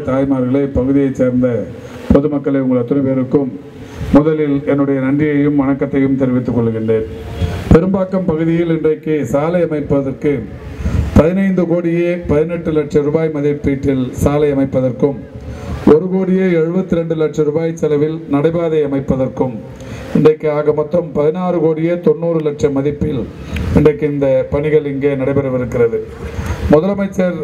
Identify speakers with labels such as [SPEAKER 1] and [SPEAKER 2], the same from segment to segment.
[SPEAKER 1] தாய்மார்களே பகுதியைச் சேர்ந்த பொதுமக்களை உங்கள் அத்தனை பேருக்கும் முதலில் என்னுடைய நன்றியையும் வணக்கத்தையும் தெரிவித்துக் கொள்கின்றேன் பெரும்பாக்கம் பகுதியில் இன்றைக்கு சாலை அமைப்பதற்கு பதினைந்து கோடியே பதினெட்டு லட்சம் ரூபாய் மதிப்பீட்டில் சாலை அமைப்பதற்கும் ஒரு கோடியே எழுபத்தி ரெண்டு லட்சம் ரூபாய் செலவில் நடைபாதை அமைப்பதற்கும் இன்றைக்கு ஆக மொத்தம் பதினாறு கோடியே தொண்ணூறு லட்சம் மதிப்பில் இன்றைக்கு இந்த பணிகள் இங்கே நடைபெறவிருக்கிறது முதலமைச்சர்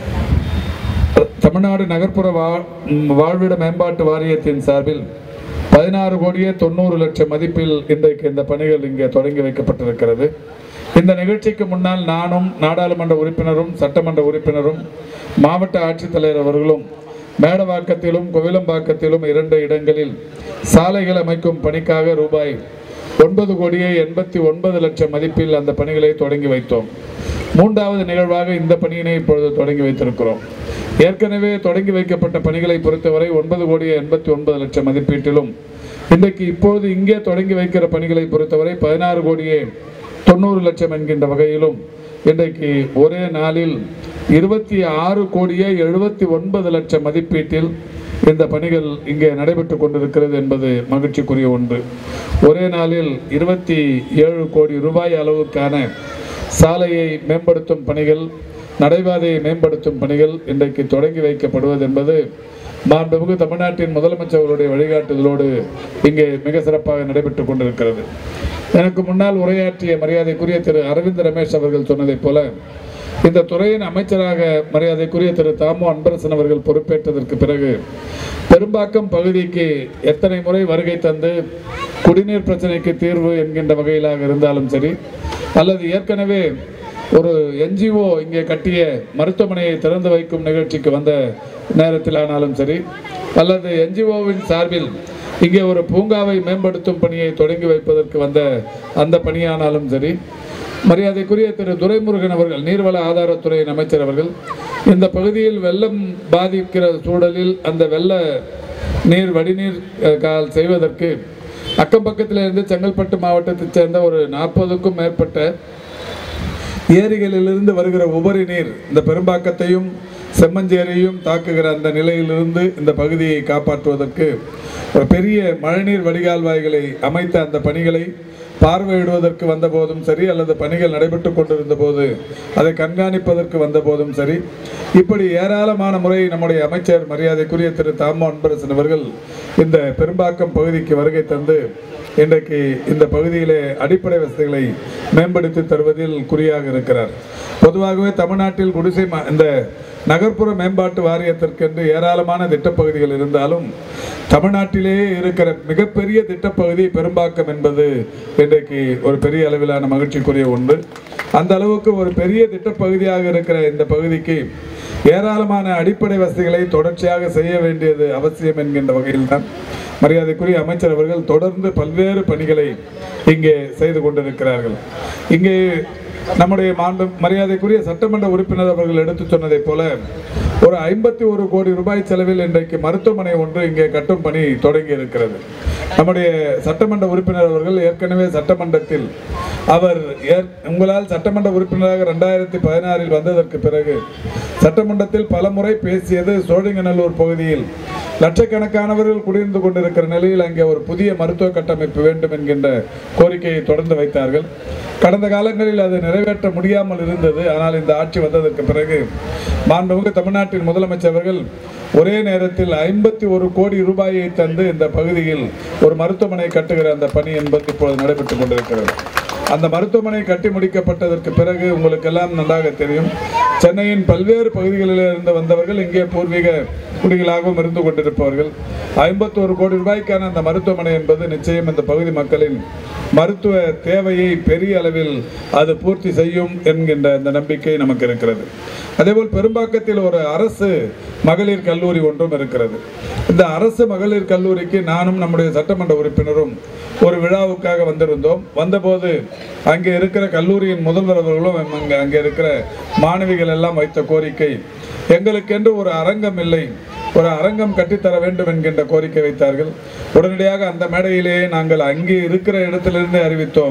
[SPEAKER 1] தமிழ்நாடு நகர்ப்புற வா- ம், வாழ்விட மேம்பாட்டு வாரியத்தின் சார்பில் பதினாறு கோடியே தொண்ணூறு லட்சம் மதிப்பில் இன்றைக்கு இந்த பணிகள் இங்கே தொடங்கி வைக்கப்பட்டிருக்கிறது இந்த நிகழ்ச்சிக்கு முன்னால் நானும் நாடாளுமன்ற உறுப்பினரும் சட்டமன்ற உறுப்பினரும் மாவட்ட ஆட்சித்தலைவர் அவர்களும் மேடவாக்கத்திலும் கோவிலம்பாக்கத்திலும் இரண்டு இடங்களில் சாலைகள் அமைக்கும் பணிக்காக ரூபாய் ஒன்பது கோடியே எண்பத்தி ஒன்பது லட்சம் மதிப்பில் அந்த பணிகளை தொடங்கி வைத்தோம் மூன்றாவது நிகழ்வாக இந்த பணியினை இப்பொழுது தொடங்கி வைத்திருக்கிறோம் ஏற்கனவே தொடங்கி வைக்கப்பட்ட பணிகளை பொறுத்தவரை ஒன்பது கோடியே எண்பத்தி ஒன்பது லட்சம் மதிப்பீட்டிலும் இன்றைக்கு இப்பொழுது இங்கே தொடங்கி வைக்கிற பணிகளை பொறுத்தவரை பதினாறு கோடியே தொண்ணூறு லட்சம் என்கின்ற வகையிலும் இன்றைக்கு ஒரே நாளில் இருபத்தி ஆறு கோடியே எழுபத்தி ஒன்பது லட்சம் மதிப்பீட்டில் இந்த பணிகள் இங்கே நடைபெற்று கொண்டிருக்கிறது என்பது மகிழ்ச்சிக்குரிய ஒன்று ஒரே நாளில் இருபத்தி ஏழு கோடி ரூபாய் அளவுக்கான சாலையை மேம்படுத்தும் பணிகள் நடைபாதையை மேம்படுத்தும் பணிகள் இன்றைக்கு தொடங்கி வைக்கப்படுவது என்பது மாண்புமிகு தமிழ்நாட்டின் முதலமைச்சர்களுடைய வழிகாட்டுதலோடு இங்கே மிக சிறப்பாக நடைபெற்று கொண்டிருக்கிறது எனக்கு முன்னால் உரையாற்றிய மரியாதைக்குரிய திரு அரவிந்த் ரமேஷ் அவர்கள் சொன்னதைப் போல இந்த துறையின் அமைச்சராக மரியாதைக்குரிய திரு தாமு அன்பரசன் அவர்கள் பொறுப்பேற்றதற்கு பிறகு பெரும்பாக்கம் பகுதிக்கு எத்தனை முறை வருகை தந்து குடிநீர் பிரச்சனைக்கு தீர்வு என்கின்ற வகையிலாக இருந்தாலும் சரி அல்லது ஏற்கனவே ஒரு என்ஜிஓ இங்கே கட்டிய மருத்துவமனையை திறந்து வைக்கும் நிகழ்ச்சிக்கு வந்த நேரத்தில் ஆனாலும் சரி அல்லது என்ஜிஓவின் சார்பில் இங்கே ஒரு பூங்காவை மேம்படுத்தும் பணியை தொடங்கி வைப்பதற்கு வந்த அந்த பணியானாலும் சரி மரியாதைக்குரிய திரு துரைமுருகன் அவர்கள் நீர்வள ஆதாரத்துறையின் அமைச்சர் அவர்கள் இந்த பகுதியில் வெள்ளம் பாதிக்கிற சூழலில் அந்த வெள்ள நீர் வடிநீர் அஹ், கால் செய்வதற்கு அக்கம் பக்கத்தில் இருந்து செங்கல்பட்டு மாவட்டத்தைச் சேர்ந்த ஒரு நாற்பதுக்கும் மேற்பட்ட ஏரிகளிலிருந்து வருகிற உபரி நீர் இந்த பெரும்பாக்கத்தையும் செம்மஞ்சேரியும் தாக்குகிற அந்த நிலையிலிருந்து இந்த பகுதியை காப்பாற்றுவதற்கு ஒரு பெரிய மழைநீர் வடிகால்வாய்களை அமைத்த அந்த பணிகளை பார்வையிடுவதற்கு வந்தபோதும் சரி அல்லது பணிகள் நடைபெற்று கொண்டிருந்த போது அதை கண்காணிப்பதற்கு வந்தபோதும் சரி இப்படி ஏராளமான முறை நம்முடைய அமைச்சர் மரியாதைக்குரிய திரு தாமோ அன்பரசன் அவர்கள் இந்த பெரும்பாக்கம் பகுதிக்கு வருகை தந்து இன்றைக்கு இந்த பகுதியிலே அடிப்படை வசதிகளை மேம்படுத்தி தருவதில் குறியாக இருக்கிறார் பொதுவாகவே தமிழ்நாட்டில் குடிசை ம- இந்த நகர்ப்புற மேம்பாட்டு வாரியத்திற்கென்று ஏராளமான திட்டப்பகுதிகள் இருந்தாலும் தமிழ்நாட்டிலேயே இருக்கிற மிகப்பெரிய திட்டப்பகுதி பெரும்பாக்கம் என்பது இன்றைக்கு ஒரு பெரிய அளவிலான மகிழ்ச்சிக்குரிய ஒன்று அந்த அளவுக்கு ஒரு பெரிய திட்டப்பகுதியாக இருக்கிற இந்த பகுதிக்கு ஏராளமான அடிப்படை வசதிகளை தொடர்ச்சியாக செய்ய வேண்டியது அவசியம் என்கின்ற வகையில்தான் மரியாதைக்குரிய அமைச்சர் அவர்கள் தொடர்ந்து பல்வேறு பணிகளை இங்கே செய்து கொண்டிருக்கிறார்கள் இங்கே நம்முடைய மாண்பு மரியாதைக்குரிய சட்டமன்ற உறுப்பினர் அவர்கள் எடுத்துச் சொன்னதைப் போல ஒரு ஐம்பத்தி ஒரு கோடி ரூபாய் செலவில் இன்றைக்கு மருத்துவமனை ஒன்று இங்கே கட்டும் பணி தொடங்கி இருக்கிறது நம்முடைய சட்டமன்ற உறுப்பினர் அவர்கள் ஏற்கனவே சட்டமன்றத்தில் அவர் ஏற்- உங்களால் சட்டமன்ற உறுப்பினராக ரெண்டாயிரத்தி பதினாறில் வந்ததற்கு பிறகு சட்டமன்றத்தில் பல முறை பேசியது சோழிங்கநல்லூர் பகுதியில் லட்சக்கணக்கானவர்கள் குடியிருந்து கொண்டிருக்கிற நிலையில் அங்கே ஒரு புதிய மருத்துவ கட்டமைப்பு வேண்டும் என்கின்ற கோரிக்கையை தொடர்ந்து வைத்தார்கள் கடந்த காலங்களில் அது நிறைவேற்ற முடியாமல் இருந்தது ஆனால் இந்த ஆட்சி வந்ததற்கு பிறகு மாண்புமிகு தமிழ்நாட்டின் முதலமைச்சர் அவர்கள் ஒரே நேரத்தில் ஐம்பத்தி ஒரு கோடி ரூபாயை தந்து இந்த பகுதியில் ஒரு மருத்துவமனை கட்டுகிற அந்த பணி என்பது இப்பொழுது நடைபெற்றுக் கொண்டிருக்கிறது அந்த மருத்துவமனை கட்டி முடிக்கப்பட்டதற்கு பிறகு உங்களுக்கெல்லாம் நன்றாக தெரியும் சென்னையின் பல்வேறு பகுதிகளில் இருந்து வந்தவர்கள் இங்கே பூர்வீக குடிகளாகவும் இருந்து கொண்டிருப்பவர்கள் ஐம்பத்தோரு கோடி ரூபாய்க்கான அந்த மருத்துவமனை என்பது நிச்சயம் இந்த பகுதி மக்களின் மருத்துவ தேவையை பெரிய அளவில் அது பூர்த்தி செய்யும் என்கின்ற இந்த நம்பிக்கை நமக்கு இருக்கிறது அதேபோல் பெரும்பாக்கத்தில் ஒரு அரசு மகளிர் கல்லூரி ஒன்றும் இருக்கிறது இந்த அரசு மகளிர் கல்லூரிக்கு நானும் நம்முடைய சட்டமன்ற உறுப்பினரும் ஒரு விழாவுக்காக வந்திருந்தோம் வந்தபோது அங்கே இருக்கிற கல்லூரியின் முதல்வர் அவர்களும் அங்கே அங்கே இருக்கிற மாணவிகள் எல்லாம் வைத்த கோரிக்கை எங்களுக்கென்று ஒரு அரங்கம் இல்லை ஒரு அரங்கம் கட்டித்தர வேண்டும் என்கின்ற கோரிக்கை வைத்தார்கள் உடனடியாக அந்த மேடையிலேயே நாங்கள் அங்கே இருக்கிற இடத்திலிருந்து அறிவித்தோம்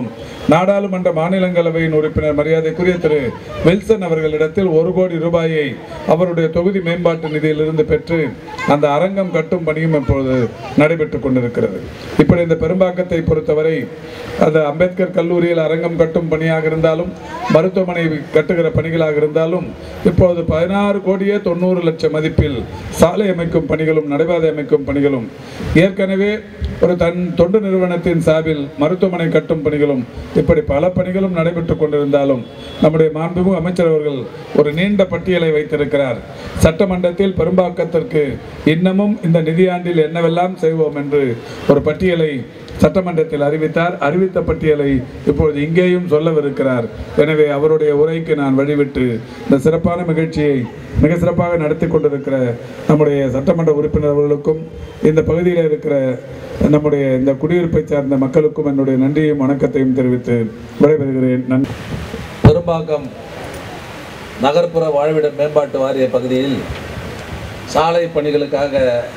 [SPEAKER 1] நாடாளுமன்ற மாநிலங்களவையின் உறுப்பினர் மரியாதைக்குரிய திரு வில்சன் அவர்களிடத்தில் ஒரு கோடி ரூபாயை அவருடைய தொகுதி மேம்பாட்டு நிதியிலிருந்து பெற்று அந்த அரங்கம் கட்டும் பணியும் இப்பொழுது நடைபெற்றுக் கொண்டிருக்கிறது இப்படி இந்த பெரும்பாக்கத்தை பொறுத்தவரை அந்த அம்பேத்கர் கல்லூரியில் அரங்கம் கட்டும் பணியாக இருந்தாலும் மருத்துவமனை கட்டுகிற பணிகளாக இருந்தாலும் இப்பொழுது பதினாறு கோடியே தொண்ணூறு லட்சம் மதிப்பில் சாலை அமைக்கும் பணிகளும் நடைபாதை அமைக்கும் பணிகளும் ஏற்கனவே ஒரு தன் தொண்டு நிறுவனத்தின் சார்பில் மருத்துவமனை கட்டும் பணிகளும் இப்படி பல பணிகளும் நடைபெற்றுக் கொண்டிருந்தாலும் நம்முடைய மாண்புமிகு அமைச்சர் அவர்கள் ஒரு நீண்ட பட்டியலை வைத்திருக்கிறார் சட்டமன்றத்தில் பெரும்பாக்கத்திற்கு இன்னமும் இந்த நிதியாண்டில் என்னவெல்லாம் செய்வோம் என்று ஒரு பட்டியலை சட்டமன்றத்தில் அறிவித்தார் அறிவித்த பட்டியலை இப்பொழுது இங்கேயும் சொல்லவிருக்கிறார் எனவே அவருடைய உரைக்கு நான் வழிவிட்டு இந்த சிறப்பான நிகழ்ச்சியை மிக சிறப்பாக நடத்தி கொண்டிருக்கிற நம்முடைய சட்டமன்ற உறுப்பினர் அவர்களுக்கும் இந்த பகுதியில் இருக்கிற நம்முடைய இந்த குடியிருப்பை சார்ந்த மக்களுக்கும் என்னுடைய நன்றியையும் வணக்கத்தையும் தெரிவித்து விடைபெறுகிறேன் நன்றி
[SPEAKER 2] பெரும்பாக்கம் நகர்ப்புற வாழ்விட மேம்பாட்டு வாரிய பகுதியில் சாலை பணிகளுக்காக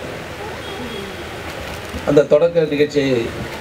[SPEAKER 2] அந்த தொடக்க நிகழ்ச்சியை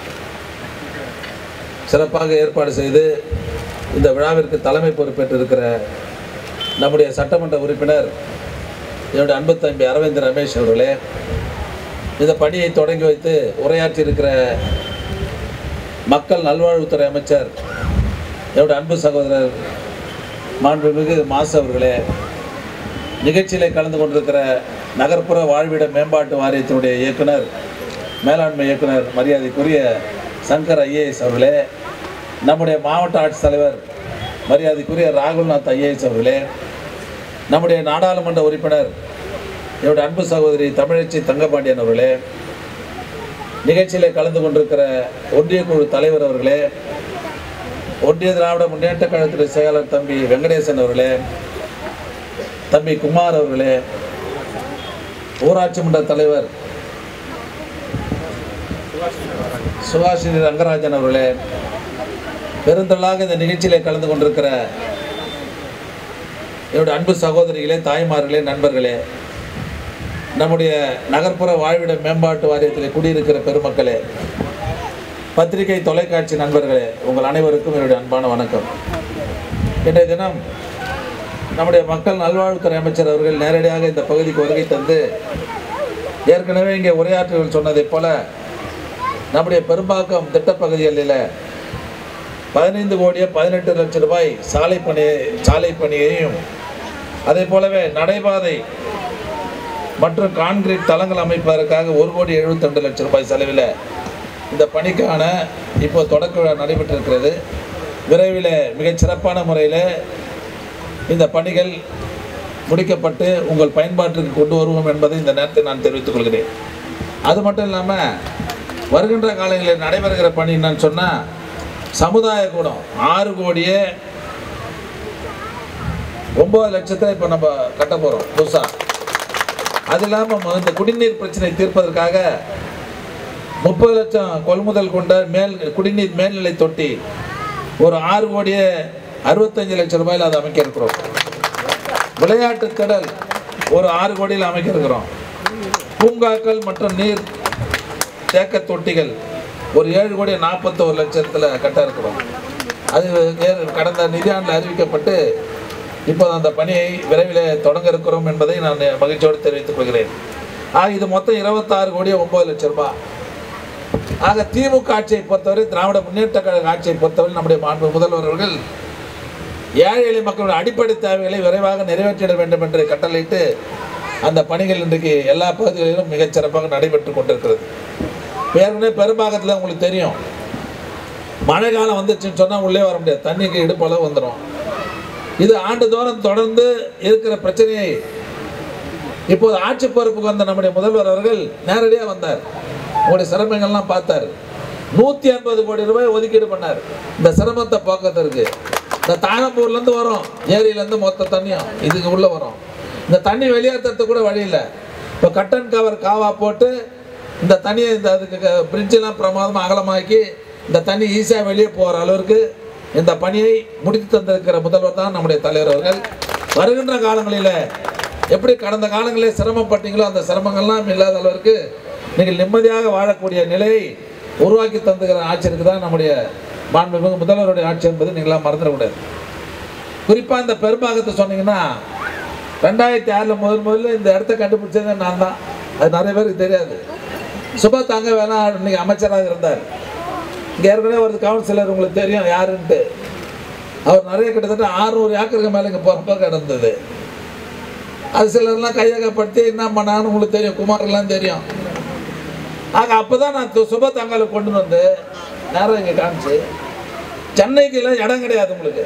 [SPEAKER 2] சிறப்பாக ஏற்பாடு செய்து இந்த விழாவிற்கு தலைமை பொறுப்பேற்றிருக்கிற நம்முடைய சட்டமன்ற உறுப்பினர் என்னுடைய அன்பு தம்பி அரவிந்த் ரமேஷ் அவர்களே இந்த பணியை தொடங்கி வைத்து உரையாற்றியிருக்கிற மக்கள் நல்வாழ்வுத்துறை அமைச்சர் என்னுடைய அன்பு சகோதரர் மாண்புமிகு மாசு அவர்களே நிகழ்ச்சியிலே கலந்து கொண்டிருக்கிற நகர்ப்புற வாழ்விட மேம்பாட்டு வாரியத்தினுடைய இயக்குனர் மேலாண்மை இயக்குனர் மரியாதைக்குரிய சங்கர் ஐஏஎஸ் அவர்களே நம்முடைய மாவட்ட ஆட்சித்தலைவர் மரியாதைக்குரிய ராகுல்நாத் ஐஏஎஸ் அவர்களே நம்முடைய நாடாளுமன்ற உறுப்பினர் என்னுடைய அன்பு சகோதரி தமிழச்சி தங்கபாண்டியன் அவர்களே நிகழ்ச்சியிலே கலந்து கொண்டிருக்கிற ஒன்றிய குழு தலைவர் அவர்களே ஒன்றிய திராவிட முன்னேற்ற கழகத்துடைய செயலாளர் தம்பி வெங்கடேசன் அவர்களே தம்பி குமார் அவர்களே ஊராட்சி மன்ற தலைவர் சுபாஷினி ரங்கராஜன் அவர்களே பெருந்தளாக இந்த நிகழ்ச்சியிலே கலந்து கொண்டிருக்கிற என்னுடைய அன்பு சகோதரிகளே தாய்மார்களே நண்பர்களே நம்முடைய நகர்ப்புற வாழ்விட மேம்பாட்டு வாரியத்தில் குடியிருக்கிற பெருமக்களே பத்திரிகை தொலைக்காட்சி நண்பர்களே உங்கள் அனைவருக்கும் என்னுடைய அன்பான வணக்கம் இன்றைய தினம் நம்முடைய மக்கள் நல்வாழ்வுத்துறை அமைச்சர் அவர்கள் நேரடியாக இந்த பகுதிக்கு வருகை தந்து ஏற்கனவே இங்கே உரையாற்றுகள் சொன்னதைப் போல நம்முடைய பெரும்பாக்கம் திட்டப்பகுதிகளில் பதினைந்து கோடியே பதினெட்டு லட்சம் ரூபாய் சாலை பணி சாலை பணியையும் அதே போலவே நடைபாதை மற்றும் கான்கிரீட் தளங்கள் அமைப்பதற்காக ஒரு கோடி எழுபத்தி ரெண்டு லட்சம் ரூபாய் செலவில் இந்த பணிக்கான இப்போ தொடக்க விழா நடைபெற்றிருக்கிறது விரைவில் மிகச் சிறப்பான முறையில் இந்த பணிகள் முடிக்கப்பட்டு உங்கள் பயன்பாட்டிற்கு கொண்டு வருவோம் என்பதை இந்த நேரத்தில் நான் தெரிவித்துக் கொள்கிறேன் அது மட்டும் இல்லாமல் வருகின்ற காலங்களில் நடைபெறுகிற பணி என்னன்னு சொன்னால் சமுதாய கூடம் ஆறு கோடியே ஒம்பது லட்சத்தை இப்போ நம்ம கட்ட போகிறோம் புதுசாக அது இல்லாமல் இந்த குடிநீர் பிரச்சனை தீர்ப்பதற்காக முப்பது லட்சம் கொள்முதல் கொண்ட மேல் குடிநீர் மேல்நிலை தொட்டி ஒரு ஆறு கோடியே அறுபத்தஞ்சு லட்சம் ரூபாயில் அதை அமைக்க இருக்கிறோம் விளையாட்டு திடல் ஒரு ஆறு கோடியில் அமைக்க இருக்கிறோம் பூங்காக்கள் மற்றும் நீர் தேக்க தொட்டிகள் ஒரு ஏழு கோடி நாற்பத்தோரு லட்சத்தில் கட்ட இருக்கிறோம் அது ஏ- கடந்த நிதியாண்டில் அறிவிக்கப்பட்டு இப்போது அந்த பணியை விரைவில் தொடங்க இருக்கிறோம் என்பதை நான் மகிழ்ச்சியோடு தெரிவித்துக் கொள்கிறேன் ஆக இது மொத்தம் இருபத்தாறு கோடி ஒம்பது லட்சம் ரூபாய் ஆக திமுக ஆட்சியை பொறுத்தவரை திராவிட முன்னேற்ற கழக ஆட்சியை பொறுத்தவரை நம்முடைய மாண்பு முதல்வர் அவர்கள் ஏழை எளிய மக்களுடைய அடிப்படை தேவைகளை விரைவாக நிறைவேற்றிட வேண்டும் என்று கட்டளையிட்டு அந்த பணிகள் இன்றைக்கு எல்லா பகுதிகளிலும் மிகச் சிறப்பாக நடைபெற்று கொண்டிருக்கிறது ஏற்கனவே பெரும்பாகத்தில் உங்களுக்கு தெரியும் மழை காலம் வந்துச்சுன்னு சொன்னால் உள்ளே வர முடியாது தண்ணிக்கு இடுப்பளவு வந்துடும் இது ஆண்டுதோறும் தொடர்ந்து இருக்கிற பிரச்சனையை இப்போது ஆட்சி பொறுப்புக்கு வந்த நம்முடைய முதல்வர் அவர்கள் நேரடியாக வந்தார் உங்களுடைய சிரமங்கள்லாம் பார்த்தார் நூற்றி ஐம்பது கோடி ரூபாய் ஒதுக்கீடு பண்ணார் இந்த சிரமத்தை போக்கத்திற்கு இந்த தாழம்பூர்லேருந்து வரும் ஏரியிலேருந்து மொத்த தண்ணியும் இதுக்கு உள்ளே வரும் இந்த தண்ணி வெளியேற்றுறதுக்கு கூட வழி இல்லை இப்போ கட்டன் கவர் காவா போட்டு இந்த தண்ணியை இந்த அதுக்கு பிரிட்ஜெல்லாம் பிரமாதமாக அகலமாக்கி இந்த தண்ணி ஈஸியாக வெளியே போகிற அளவிற்கு இந்த பணியை முடித்து தந்திருக்கிற முதல்வர் தான் நம்முடைய தலைவர் அவர்கள் வருகின்ற காலங்களில் எப்படி கடந்த காலங்களில் சிரமப்பட்டீங்களோ அந்த சிரமங்கள்லாம் இல்லாத அளவிற்கு நீங்கள் நிம்மதியாக வாழக்கூடிய நிலையை உருவாக்கி தந்துகிற ஆட்சியருக்கு தான் நம்முடைய மாண்புமிகு முதல்வருடைய ஆட்சி என்பது நீங்களாம் மறந்துடக்கூடாது குறிப்பாக இந்த பெரும்பாகத்தை சொன்னீங்கன்னா ரெண்டாயிரத்தி ஆறில் முதல் முதல்ல இந்த இடத்த கண்டுபிடிச்சது நான் தான் அது நிறைய பேருக்கு தெரியாது சுபா தாங்க வேணா இன்னைக்கு அமைச்சராக இருந்தார் இங்கே ஏற்கனவே ஒரு கவுன்சிலர் உங்களுக்கு தெரியும் யாருன்ட்டு அவர் நிறைய கிட்டத்தட்ட ஆறுநூறு ஏக்கருக்கு மேலே இங்கே பொறுப்பாக கிடந்தது அது சிலர்லாம் கையகப்படுத்தி என்ன பண்ணான்னு உங்களுக்கு தெரியும் குமார்லாம் தெரியும் ஆக அப்போ தான் நான் து- சுப தங்கால கொண்டு வந்து நேரம் இங்கே காமிச்சு சென்னைக்குலாம் இடம் கிடையாது உங்களுக்கு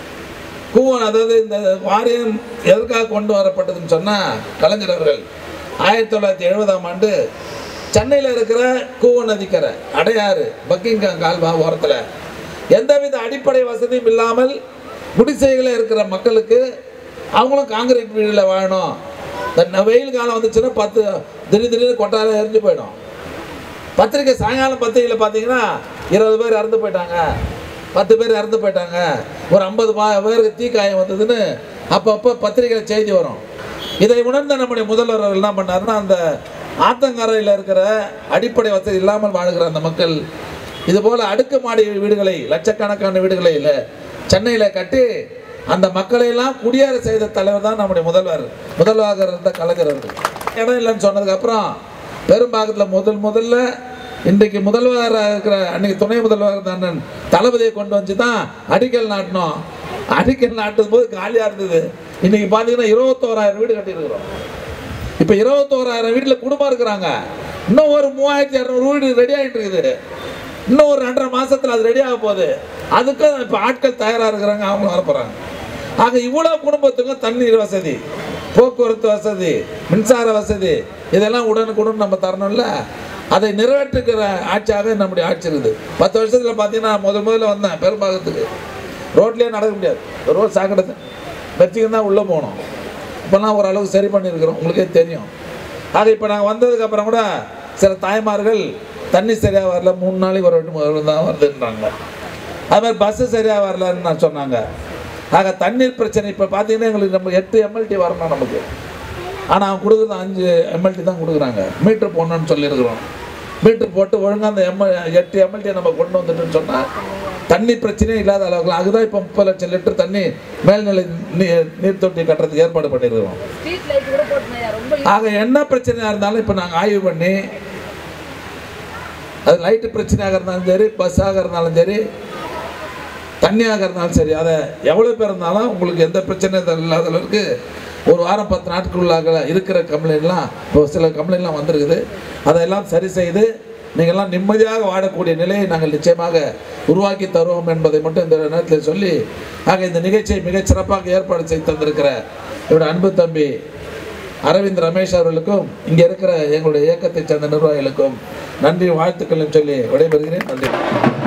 [SPEAKER 2] கூவன் அதாவது இந்த வாரியம் எதற்காக கொண்டு வரப்பட்டதுன்னு சொன்னால் கலைஞர் அவர்கள் ஆயிரத்தி தொள்ளாயிரத்தி எழுபதாம் ஆண்டு சென்னையில் இருக்கிற கூவன் நதிக்கரை அடையாறு பக்கிங்காம் கால்வா ஓரத்தில் எந்தவித அடிப்படை வசதியும் இல்லாமல் குடிசைகளில் இருக்கிற மக்களுக்கு அவங்களும் காங்கிரீட் வீடில் வாழணும் இந்த வெயில் காலம் வந்துச்சுன்னா பத்து திடீர் திடீர்னு கொட்டாரம் எரிஞ்சு போயிடும் பத்திரிக்கை சாயங்காலம் பத்திரிக்கையில் பார்த்தீங்கன்னா இருபது பேர் இறந்து போயிட்டாங்க பத்து பேர் இறந்து போயிட்டாங்க ஒரு ஐம்பது பா பேருக்கு தீக்காயம் வந்ததுன்னு அப்பப்போ பத்திரிக்கையில் செய்தி வரும் இதை உணர்ந்த நம்முடைய முதல்வர் அவர்கள் என்ன பண்ணாருன்னா அந்த ஆத்தங்கரையில் இருக்கிற அடிப்படை வசதி இல்லாமல் வாழுகிற அந்த மக்கள் இதுபோல் அடுக்குமாடி வீடுகளை லட்சக்கணக்கான வீடுகளை இல்லை சென்னையில் கட்டி அந்த மக்களை எல்லாம் குடியேற செய்த தலைவர் தான் நம்முடைய முதல்வர் முதல்வராக இருந்த கலைஞர் அவர்கள் இடம் இல்லைன்னு சொன்னதுக்கப்புறம் பெரும்பாகத்தில் முதல் முதல்ல இன்றைக்கு முதல்வராக இருக்கிற அன்னைக்கு துணை முதல்வர் இருந்த அண்ணன் தளபதியை கொண்டு வந்து தான் அடிக்கல் நாட்டினோம் அடிக்கல் நாட்டும் போது காலியாக இருந்தது இன்னைக்கு பார்த்தீங்கன்னா இருபத்தோராயிரம் வீடு கட்டியிருக்கிறோம் இப்போ இருபத்தோராயிரம் வீட்டில் குடும்பம் இருக்கிறாங்க இன்னும் ஒரு மூவாயிரத்தி இரநூறு வீடு ரெடி ஆகிட்டு இருக்குது இன்னும் ஒரு ரெண்டரை மாசத்துல அது ரெடி ஆக போகுது அதுக்கும் இப்போ ஆட்கள் தயாராக இருக்கிறாங்க அவங்களும் வர போகிறாங்க ஆக இவ்வளோ குடும்பத்துக்கும் தண்ணீர் வசதி போக்குவரத்து வசதி மின்சார வசதி இதெல்லாம் உடனுக்குடன் நம்ம தரணும்ல அதை நிறைவேற்றுகிற ஆட்சியாக நம்முடைய ஆட்சி இருக்குது பத்து வருஷத்தில் பார்த்தீங்கன்னா நான் முதல் முதல்ல வந்தேன் பெரும்பாகத்துக்கு ரோட்லேயே நடக்க முடியாது ரோட் சாக்கடை வச்சுக்கின்னு தான் உள்ளே போகணும் இப்போல்லாம் ஓரளவுக்கு சரி பண்ணியிருக்கிறோம் உங்களுக்கே தெரியும் ஆக இப்போ நாங்கள் வந்ததுக்கப்புறம் கூட சில தாய்மார்கள் தண்ணி சரியாக வரல மூணு நாளைக்கு ஒரு வாட்டி முதல்ல தான் வருதுன்றாங்க அது மாதிரி பஸ்ஸு சரியாக வரலன்னு நான் சொன்னாங்க ஆக தண்ணீர் பிரச்சனை இப்போ பார்த்தீங்கன்னா எங்களுக்கு நம்ம எட்டு எம்எல்டி வரணும் நமக்கு ஆனால் அவங்க கொடுக்குறது அஞ்சு எம்எல்டி தான் கொடுக்குறாங்க மீட்ரு போடணும்னு சொல்லியிருக்கிறோம் மீட்ரு போட்டு ஒழுங்காக அந்த எம் எட்டு எம்எல்டியை நம்ம கொண்டு வந்துட்டோம்னு சொன்னால் தண்ணி பிரச்சனையே இல்லாத அளவுக்கு அதுதான் இப்போ முப்பது லட்சம் லிட்டர் தண்ணி மேல்நிலை நீர் நீர் தொட்டி கட்டுறதுக்கு ஏற்பாடு பண்ணியிருக்கிறோம்
[SPEAKER 3] ஸ்ட்ரீட் லைட் கூட போட்டுனேன் ரொம்ப
[SPEAKER 2] ஆக என்ன பிரச்சனையாக இருந்தாலும் இப்போ நாங்கள் ஆய்வு பண்ணி அது லைட்டு பிரச்சனையாக இருந்தாலும் சரி பஸ்ஸாக இருந்தாலும் சரி தண்ணியாக இருந்தாலும் சரி அதை எவ்வளோ பேர் இருந்தாலும் உங்களுக்கு எந்த பிரச்சனையும் இல்லாத அளவுக்கு ஒரு வாரம் பத்து நாட்களுள்ளாக இருக்கிற கம்ப்ளைண்ட்லாம் இப்போ சில கம்ப்ளைண்ட்லாம் வந்திருக்குது அதையெல்லாம் சரி செய்து நீங்கள்லாம் நிம்மதியாக வாழக்கூடிய நிலையை நாங்கள் நிச்சயமாக உருவாக்கி தருவோம் என்பதை மட்டும் இந்த நேரத்தில் சொல்லி ஆக இந்த நிகழ்ச்சியை மிகச் சிறப்பாக ஏற்பாடு செய்து தந்திருக்கிற என்னோட அன்பு தம்பி அரவிந்த் ரமேஷ் அவர்களுக்கும் இங்கே இருக்கிற எங்களுடைய இயக்கத்தைச் சேர்ந்த நிர்வாகிகளுக்கும் நன்றி வாழ்த்துக்களையும் சொல்லி விடைபெறுகிறேன் நன்றி